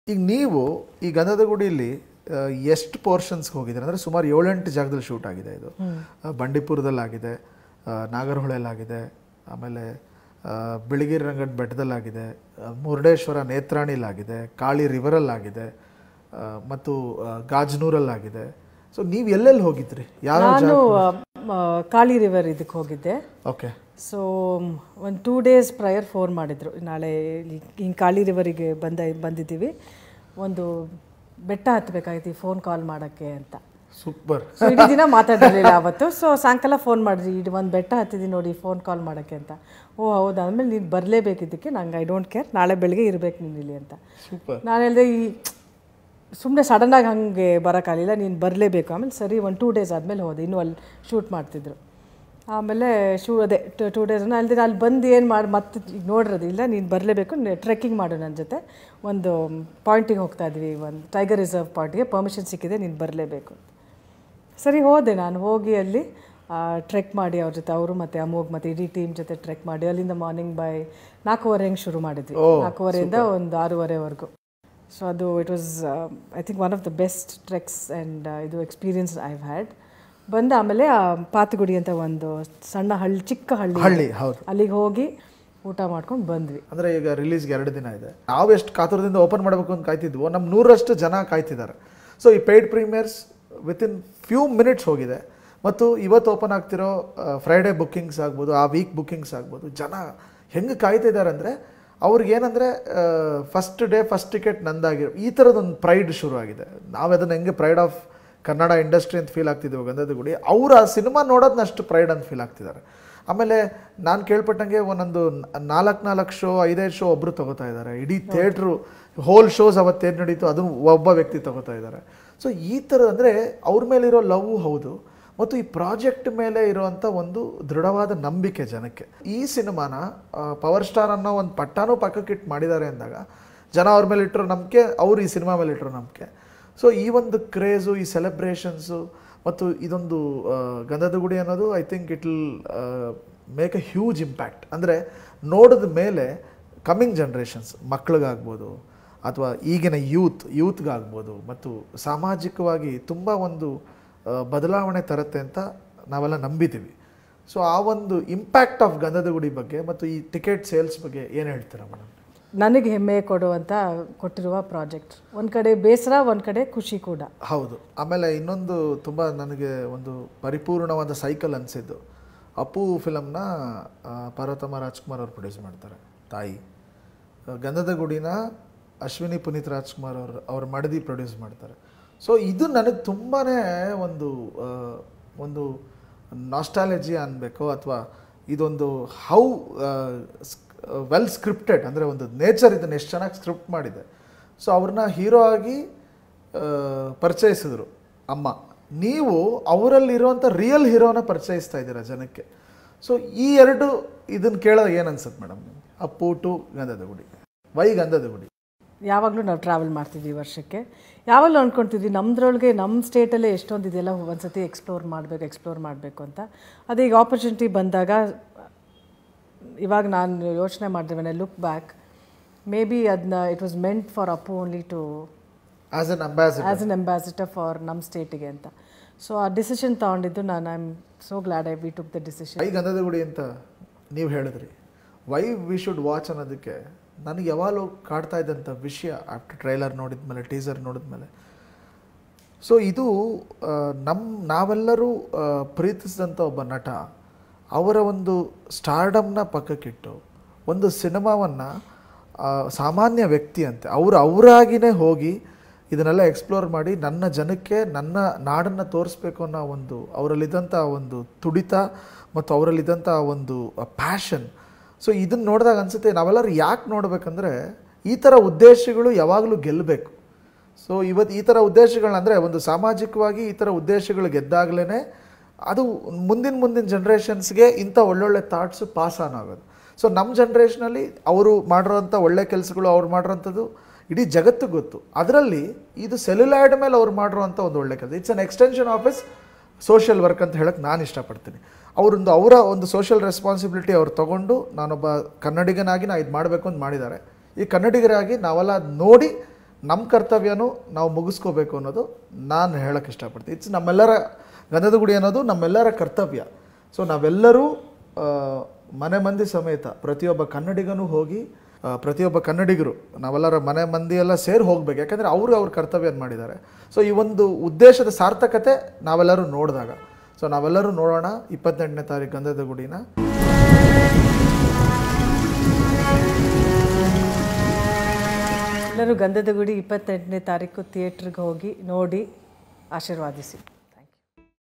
ಈಗ ನೀವು ಈ ಗಂಧದ ಗುಡಿಯಲ್ಲಿ ಆ, ಎಷ್ಟು ಪೋರ್ಷನ್ಸ್ಗೆ ಹೋಗಿದ್ದೀರಿ ಅಂದರೆ ಸುಮಾರು ಏಳೆಂಟು ಜಾಗದಲ್ಲಿ ಶೂಟ್ ಆಗಿದೆ ಇದು ಆ, ಬಂಡೀಪುರದಲ್ಲಾಗಿದೆ ಆ, ನಾಗರಹೊಳೆಯಲ್ಲಾಗಿದೆ ಆಮೇಲೆ ಆ, ಬಿಳಿಗಿರಿ ರಂಗನ ಬೆಟ್ಟದಲ್ಲಾಗಿದೆ ಆ, ಮುರುಡೇಶ್ವರ ನೇತ್ರಾಣಿಲಾಗಿದೆ ಕಾಳಿ ರಿವರಲ್ಲಾಗಿದೆ ಆ, ಮತ್ತು ಆ, ಗಾಜನೂರಲ್ಲಾಗಿದೆ ಸೊ ನೀವು ಎಲ್ಲೆಲ್ಲಿ ಹೋಗಿದ್ರಿ ಯಾವ ನಾನು ಆ, ಮ, ಕಾಳಿ ರಿವರ್ ಇದಕ್ಕೆ ಹೋಗಿದ್ದೆ ಓಕೆ ಸೊ ಒಂದು ಟೂ ಡೇಸ್ ಪ್ರಯರ್ ಫೋನ್ ಮಾಡಿದ್ರು ನಾಳೆ ಹಿಂಗೆ ಕಾಳಿ ರಿವರಿಗೆ ಬಂದ ಬಂದಿದ್ದೀವಿ ಒಂದು ಬೆಟ್ಟ ಹತ್ತಬೇಕಾಗಿತ್ತು ಫೋನ್ ಕಾಲ್ ಮಾಡೋಕ್ಕೆ ಅಂತ ಸೂಪರ್ ಸೊ ಇಡೀ ದಿನ ಮಾತಾಡಿರಲಿಲ್ಲ ಅವತ್ತು ಸೊ ಸಾಯಂಕಾಲ ಫೋನ್ ಮಾಡಿದ್ರಿ ಇದು ಒಂದು ಬೆಟ್ಟ ಹತ್ತಿದ್ದೀನಿ ನೋಡಿ ಫೋನ್ ಕಾಲ್ ಮಾಡೋಕ್ಕೆ ಅಂತ ಓ ಹೌದಾ ಆಮೇಲೆ ನೀನು ಬರಲೇಬೇಕಿದ್ದಕ್ಕೆ ನಂಗೆ ಐ ಡೋಂಟ್ ಕೇರ್ ನಾಳೆ ಬೆಳಗ್ಗೆ ಇರಬೇಕು ನೀನು ಇಲ್ಲಿ ಅಂತ ಸೂಪರ್ ನಾನು ಹೇಳಿದೆ ಈ ಸುಮ್ಮನೆ ಸಡನ್ನಾಗಿ ಹಾಗೆ ಬರೋಕ್ಕಾಗಲಿಲ್ಲ ನೀನು ಬರಲೇಬೇಕು ಆಮೇಲೆ ಸರಿ ಒಂದು ಟೂ ಡೇಸ್ ಆದಮೇಲೆ ಹೋದೆ ಇನ್ನೂ ಅಲ್ಲಿ ಶೂಟ್ ಮಾಡ್ತಿದ್ರು ಆಮೇಲೆ ಶೂ ಅದೇ ಟೂ ಡೇಸ್ ಅಲ್ಲದೆ ಅಲ್ಲಿ ಬಂದು ಏನು ಮಾಡಿ ಮತ್ತೆ ಈಗ ನೋಡಿರೋದು ಇಲ್ಲ ನೀನು ಬರಲೇಬೇಕು ಟ್ರೆಕ್ಕಿಂಗ್ ಮಾಡು ನನ್ನ ಜೊತೆ ಒಂದು ಪಾಯಿಂಟಿಗೆ ಹೋಗ್ತಾ ಇದ್ವಿ ಒಂದು ಟೈಗರ್ ರಿಸರ್ವ್ ಪಾಯಿಂಟಿಗೆ ಪರ್ಮಿಷನ್ ಸಿಕ್ಕಿದೆ ನೀನು ಬರಲೇಬೇಕು ಸರಿ ಹೋದೆ ನಾನು ಹೋಗಿ ಅಲ್ಲಿ ಟ್ರೆಕ್ ಮಾಡಿ ಅವ್ರ ಜೊತೆ ಅವರು ಮತ್ತು ಅಮೋಘ್ ಮತ್ತು ಇಡೀ ಟೀಮ್ ಜೊತೆ ಟ್ರೆಕ್ ಮಾಡಿ ಅಲ್ಲಿಂದ ಮಾರ್ನಿಂಗ್ ಬೈ ನಾಲ್ಕೂವರೆ ಹಂಗೆ ಶುರು ಮಾಡಿದ್ವಿ ನಾಲ್ಕೂವರೆಯಿಂದ ಒಂದು ಆರೂವರೆವರೆಗೂ ಸೊ ಅದು it was I think one of the best treks and ಇದು ಎಕ್ಸ್ಪೀರಿಯನ್ಸ್ ಐ ಹ್ಯಾಡ್ ಬಂದ ಆಮೇಲೆ ಆ ಪಾತಗುಡಿ ಅಂತ ಒಂದು ಸಣ್ಣ ಹಳ್ಳಿ ಚಿಕ್ಕ ಹಳ್ಳಿ ಇದೆ. ಹಳ್ಳಿ ಹೌದು ಅಲ್ಲಿಗೆ ಹೋಗಿ ಊಟ ಮಾಡ್ಕೊಂಡು ಬಂದ್ವಿ ಅಂದರೆ ಈಗ ರಿಲೀಸ್ಗೆ ಎರಡು ದಿನ ಇದೆ ನಾವು ಎಷ್ಟು ಕಾತುರದಿಂದ ಓಪನ್ ಮಾಡಬೇಕು ಅಂತ ಕಾಯ್ತಿದ್ವೋ ನಮ್ಮ ನೂರಷ್ಟು ಜನ ಕಾಯ್ತಿದ್ದಾರೆ ಸೊ ಈ paid premieres within few minutes ಹೋಗಿದೆ ಮತ್ತು ಇವತ್ತು ಓಪನ್ ಆಗ್ತಿರೋ ಫ್ರೈಡೇ ಬುಕ್ಕಿಂಗ್ಸ್ ಆಗ್ಬೋದು ಆ ವೀಕ್ ಬುಕ್ಕಿಂಗ್ಸ್ ಆಗ್ಬೋದು ಜನ ಹೆಂಗೆ ಕಾಯ್ತಿದ್ದಾರೆ ಅಂದರೆ ಅವ್ರಿಗೇನಂದರೆ ಫಸ್ಟ್ ಡೇ ಫಸ್ಟ್ ಟಿಕೆಟ್ ನಂದಾಗಿರೋ ಈ ಥರದೊಂದು ಪ್ರೈಡ್ ಶುರುವಾಗಿದೆ ನಾವು ಅದನ್ನು ಹೆಂಗೆ ಪ್ರೈಡ್ ಆಫ್ ಕನ್ನಡ ಇಂಡಸ್ಟ್ರಿ ಅಂತ ಫೀಲ್ ಆಗ್ತಿದ್ದೀವಿ ಗಂಧದ ಗುಡಿ ಅವ್ರು ಆ ಸಿನಿಮಾ ನೋಡೋದನ್ನ ಅಷ್ಟು ಪ್ರೈಡ್ ಅಂತ ಫೀಲ್ ಆಗ್ತಿದ್ದಾರೆ ಆಮೇಲೆ ನಾನು ಕೇಳ್ಪಟ್ಟಂಗೆ ಒಂದೊಂದು ನಾಲ್ಕು ನಾಲ್ಕು ಶೋ ಐದೈದು ಶೋ ಒಬ್ಬರು ತಗೋತಾ ಇದ್ದಾರೆ ಇಡೀ ಥಿಯೇಟ್ರು ಹೋಲ್ ಶೋಸ್ ಅವತ್ತೇನು ನಡೀತು ಅದು ಒಬ್ಬ ವ್ಯಕ್ತಿ ತಗೋತಾ ಇದ್ದಾರೆ ಸೊ ಈ ಥರ ಅಂದರೆ ಅವ್ರ ಮೇಲಿರೋ ಲವ್ ಹೌದು ಮತ್ತು ಈ ಪ್ರಾಜೆಕ್ಟ್ ಮೇಲೆ ಇರುವಂಥ ಒಂದು ದೃಢವಾದ ನಂಬಿಕೆ ಜನಕ್ಕೆ ಈ ಸಿನಿಮಾನ ಪವರ್ ಸ್ಟಾರ್ ಅನ್ನೋ ಒಂದು ಪಟ್ಟಾನೂ ಪಕ್ಕಕ್ಕಿಟ್ಟು ಮಾಡಿದ್ದಾರೆ ಅಂದಾಗ ಜನ ಅವ್ರ ಮೇಲೆ ಇಟ್ಟಿರೋ ನಂಬಿಕೆ ಅವ್ರು ಈ ಸಿನಿಮಾ ಮೇಲೆ ಇಟ್ಟಿರೋ ನಂಬಿಕೆ ಸೊ ಈ ಒಂದು ಕ್ರೇಜು ಈ ಸೆಲೆಬ್ರೇಷನ್ಸು ಮತ್ತು ಇದೊಂದು ಆ, ಗಂಧದ ಗುಡಿ ಅನ್ನೋದು I think it will make a huge impact ಅಂದರೆ ನೋಡಿದ ಮೇಲೆ ಕಮ್ಮಿಂಗ್ ಜನ್ರೇಷನ್ಸ್ ಮಕ್ಕಳಿಗಾಗ್ಬೋದು ಅಥವಾ ಈಗಿನ ಯೂತ್ ಯೂತ್ಗಾಗ್ಬೋದು ಮತ್ತು ಸಾಮಾಜಿಕವಾಗಿ ತುಂಬ ಒಂದು ಆ, ಬದಲಾವಣೆ ತರುತ್ತೆ ಅಂತ ನಾವೆಲ್ಲ ನಂಬಿದ್ದೀವಿ ಸೊ ಆ ಒಂದು ಇಂಪ್ಯಾಕ್ಟ್ ಆಫ್ ಗಂಧದ ಗುಡಿ ಬಗ್ಗೆ ಮತ್ತು ಈ ಟಿಕೆಟ್ ಸೇಲ್ಸ್ ಬಗ್ಗೆ ಏನು ಹೇಳ್ತೀರಾ ಮೇಡಮ್ ನನಗೆ ಹೆಮ್ಮೆ ಕೊಡುವಂಥ ಕೊಟ್ಟಿರುವ ಪ್ರಾಜೆಕ್ಟ್ ಒಂದು ಕಡೆ ಬೇಸರ ಒಂದು ಕಡೆ ಖುಷಿ ಕೂಡ ಹೌದು ಆಮೇಲೆ ಇನ್ನೊಂದು ತುಂಬ ನನಗೆ ಒಂದು ಪರಿಪೂರ್ಣವಾದ ಸೈಕಲ್ ಅನಿಸಿದ್ದು ಅಪ್ಪು ಫಿಲಮ್ನ ಪಾರ್ವತಮ್ಮ ರಾಜ್ಕುಮಾರ್ ಅವರು ಪ್ರೊಡ್ಯೂಸ್ ಮಾಡ್ತಾರೆ ತಾಯಿ ಆ, ಗಂಧದ ಗುಡಿನ ಅಶ್ವಿನಿ ಪುನೀತ್ ರಾಜ್ಕುಮಾರ್ ಅವರು ಅವ್ರ ಮಡದಿ ಪ್ರೊಡ್ಯೂಸ್ ಮಾಡ್ತಾರೆ ಸೊ ಇದು ನನಗೆ ತುಂಬಾ ಒಂದು ಆ, ಒಂದು ನಾಸ್ಟಾಲಜಿ ಅನ್ಬೇಕು ಅಥವಾ ಇದೊಂದು ಹೌ ವೆಲ್ ಸ್ಕ್ರಿಪ್ಟೆಡ್ ಅಂದರೆ ಒಂದು ನೇಚರ್ ಇದನ್ನು ಎಷ್ಟು ಚೆನ್ನಾಗಿ ಸ್ಕ್ರಿಪ್ಟ್ ಮಾಡಿದೆ ಸೊ ಅವ್ರನ್ನ ಹೀರೋ ಆಗಿ ಆ, ಪರಿಚಯಿಸಿದ್ರು ಅಮ್ಮ ನೀವು ಅವರಲ್ಲಿರುವಂಥ ರಿಯಲ್ ಹೀರೋನ ಪರಿಚಯಿಸ್ತಾ ಇದ್ದೀರಾ ಜನಕ್ಕೆ ಸೊ ಈ ಎರಡು ಇದನ್ನು ಕೇಳೋದು ಏನು ಅನ್ಸುತ್ತೆ ಮೇಡಮ್ ಅಪ್ಪು ಟು ಗಂಧದ ಗುಡಿ ವೈ ಗಂಧದ ಗುಡಿ ಯಾವಾಗಲೂ ನಾವು ಟ್ರಾವೆಲ್ ಮಾಡ್ತಿದ್ವಿ ವರ್ಷಕ್ಕೆ ಯಾವಾಗಲೂ ಅಂದ್ಕೊಳ್ತಿದ್ವಿ ನಮ್ಮದ್ರೊಳಗೆ ನಮ್ಮ ಸ್ಟೇಟಲ್ಲೇ ಎಷ್ಟೊಂದು ಇದೆಲ್ಲ ಒಂದ್ಸತಿ ಎಕ್ಸ್ಪ್ಲೋರ್ ಮಾಡಬೇಕು ಎಕ್ಸ್ಪ್ಲೋರ್ ಮಾಡಬೇಕು ಅಂತ ಅದೇ ಈಗ ಆಪರ್ಚುನಿಟಿ ಬಂದಾಗ ಇವಾಗ ನಾನು ಯೋಚನೆ ಮಾಡಿದೆ when I look back maybe ಅದನ್ನ it was meant for Appu only to as an ambassador as an ambassador for ನಮ್ಮ ಸ್ಟೇಟಿಗೆ ಅಂತ ಸೊ ಆ ಡಿಸಿಷನ್ ತೊಗೊಂಡಿದ್ದು ನಾನು I am so glad I we took the decision why Gandhada Gudi ಅಂತ ನೀವು ಹೇಳಿದ್ರಿ ವೈ ವಿ ಶುಡ್ ವಾಚ್ ಅನ್ನೋದಕ್ಕೆ ನನಗೆ ಯಾವಾಗಲೂ ಕಾಡ್ತಾ ಇದ್ದಂಥ ವಿಷಯ ಆಫ್ಟರ್ ಟ್ರೈಲರ್ ನೋಡಿದ್ಮೇಲೆ ಟೀಸರ್ ನೋಡಿದ್ಮೇಲೆ ಸೊ ಇದು ಆ, ನಮ್ಮ ನಾವೆಲ್ಲರೂ ಆ, ಪ್ರೀತಿಸಿದಂಥ ಒಬ್ಬ ನಟ ಅವರ ಒಂದು ಸ್ಟಾರ್ಡಮ್ನ ಪಕ್ಕಕ್ಕಿಟ್ಟು ಒಂದು ಸಿನಿಮಾವನ್ನು ಸಾಮಾನ್ಯ ವ್ಯಕ್ತಿ ಅಂತೆ ಅವರು ಅವರಾಗಿನೇ ಹೋಗಿ ಇದನ್ನೆಲ್ಲ ಎಕ್ಸ್ಪ್ಲೋರ್ ಮಾಡಿ ನನ್ನ ಜನಕ್ಕೆ ನನ್ನ ನಾಡನ್ನು ತೋರಿಸ್ಬೇಕು ಅನ್ನೋ ಒಂದು ಅವರಲ್ಲಿದ್ದಂಥ ಒಂದು ತುಡಿತ ಮತ್ತು ಅವರಲ್ಲಿದ್ದಂಥ ಒಂದು ಪ್ಯಾಷನ್ ಸೊ ಇದನ್ನು ನೋಡಿದಾಗ ಅನಿಸುತ್ತೆ ನಾವೆಲ್ಲರೂ ಯಾಕೆ ನೋಡಬೇಕಂದ್ರೆ ಈ ಥರ ಉದ್ದೇಶಗಳು ಯಾವಾಗಲೂ ಗೆಲ್ಲಬೇಕು ಸೊ ಇವತ್ತು ಈ ಥರ ಉದ್ದೇಶಗಳನ್ನ ಅಂದರೆ ಒಂದು ಸಾಮಾಜಿಕವಾಗಿ ಈ ಥರ ಉದ್ದೇಶಗಳು ಗೆದ್ದಾಗಲೇ ಅದು ಮುಂದಿನ ಮುಂದಿನ ಜನ್ರೇಷನ್ಸ್ಗೆ ಇಂಥ ಒಳ್ಳೊಳ್ಳೆ ಥಾಟ್ಸು ಪಾಸ್ ಆನ್ ಆಗೋದು ಸೊ ನಮ್ಮ ಜನ್ರೇಷನಲ್ಲಿ ಅವರು ಮಾಡಿರೋಂಥ ಒಳ್ಳೆ ಕೆಲಸಗಳು ಅವ್ರು ಮಾಡಿರೋಂಥದ್ದು ಇಡೀ ಜಗತ್ತಿಗೆ ಗೊತ್ತು ಅದರಲ್ಲಿ ಇದು ಸೆಲ್ಯುಲಾಯ್ಡ್ ಮೇಲೆ ಅವ್ರು ಮಾಡಿರೋಂಥ ಒಂದು ಒಳ್ಳೆ ಕೆಲಸ it's an extension of his social work ಅಂತ ಹೇಳಕ್ಕೆ ನಾನು ಇಷ್ಟಪಡ್ತೀನಿ ಅವರೊಂದು ಅವರ ಒಂದು ಸೋಷಿಯಲ್ ರೆಸ್ಪಾನ್ಸಿಬಿಲಿಟಿ ಅವ್ರು ತಗೊಂಡು ನಾನೊಬ್ಬ ಕನ್ನಡಿಗನಾಗಿ ನಾ ಇದು ಮಾಡಬೇಕು ಅಂತ ಮಾಡಿದ್ದಾರೆ ಈ ಕನ್ನಡಿಗರಾಗಿ ನಾವೆಲ್ಲ ಅದ್ ನೋಡಿ ನಮ್ಮ ಕರ್ತವ್ಯನೂ ನಾವು ಮುಗಿಸ್ಕೋಬೇಕು ಅನ್ನೋದು ನಾನು ಹೇಳಕ್ಕೆ ಇಷ್ಟಪಡ್ತೀನಿ ಇಟ್ಸ್ ನಮ್ಮೆಲ್ಲರ ಗಂಧದ ಗುಡಿ ಅನ್ನೋದು ನಮ್ಮೆಲ್ಲರ ಕರ್ತವ್ಯ ಸೊ ನಾವೆಲ್ಲರೂ ಆ, ಮನೆ ಮಂದಿ ಸಮೇತ ಪ್ರತಿಯೊಬ್ಬ ಕನ್ನಡಿಗನೂ ಹೋಗಿ ಆ, ಪ್ರತಿಯೊಬ್ಬ ಕನ್ನಡಿಗರು ನಾವೆಲ್ಲರ ಮನೆ ಮಂದಿ ಎಲ್ಲ ಸೇರಿ ಹೋಗ್ಬೇಕು ಯಾಕಂದರೆ ಅವರು ಅವ್ರ ಕರ್ತವ್ಯ ಮಾಡಿದ್ದಾರೆ ಸೊ ಈ ಒಂದು ಉದ್ದೇಶದ ಸಾರ್ಥಕತೆ ನಾವೆಲ್ಲರೂ ನೋಡಿದಾಗ ಸೊ ನಾವೆಲ್ಲರೂ ನೋಡೋಣ ಇಪ್ಪತ್ತೆಂಟನೇ ತಾರೀಕು ಗಂಧದ ಗುಡಿನ ಎಲ್ಲರೂ ಗಂಧದ ಗುಡಿ ಇಪ್ಪತ್ತೆಂಟನೇ ತಾರೀಕು ಥಿಯೇಟ್ರಿಗೆ ಹೋಗಿ ನೋಡಿ ಆಶೀರ್ವಾದಿಸಿ